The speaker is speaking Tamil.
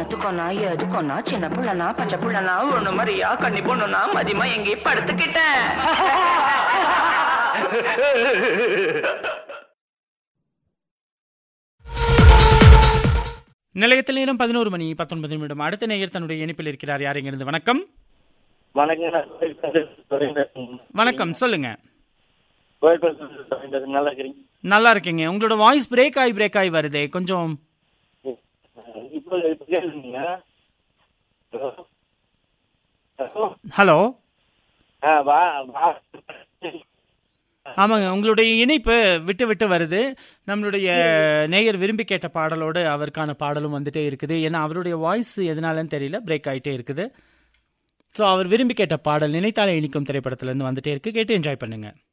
என்னத்துக்கோனா எதுக்கோனா சின்ன புள்ளனா பச்சை புள்ளனா ஒண்ணு மாதிரியா கண்ணி பொண்ணுனா மதியமா எங்கேயே படுத்துக்கிட்டேன் நிலையத்தில் நேரம் பதினோரு மணி பத்தொன்பது நிமிடம் அடுத்த நேயர் தன்னுடைய இணைப்பில் இருக்கிறார் யார் இங்கிருந்து வணக்கம் வணக்கம் நான் கோயில் பேசுறேன். கோயில் பேசுறேன். வணக்கம் சொல்லுங்க கோயில் பேசுறேன். கோயில் பேசுறேன். நல்லா இருக்கிறீங்க நல்லா இருக்கீங்க உங்களோட வாய்ஸ் பிரேக் ஆகி பிரேக் ஆகி வருதே கொஞ்சம் இப்போ இப்போ கேளுங்க ஹலோ ஹலோ ஹலோ ஆ வா வா ஆமாங்க உங்களுடைய இணைப்பு விட்டு விட்டு வருது நம்மளுடைய நேயர் விரும்பி கேட்ட பாடலோடு அவருக்கான பாடலும் வந்துட்டே இருக்குது ஏன்னா அவருடைய வாய்ஸ் எதனாலன்னு தெரியல பிரேக் ஆகிட்டே இருக்குது ஸோ அவர் விரும்பி கேட்ட பாடல் நினைத்தாலே இனிக்கும் திரைப்படத்துல இருந்து வந்துட்டே இருக்கு கேட்டு என்ஜாய் பண்ணுங்க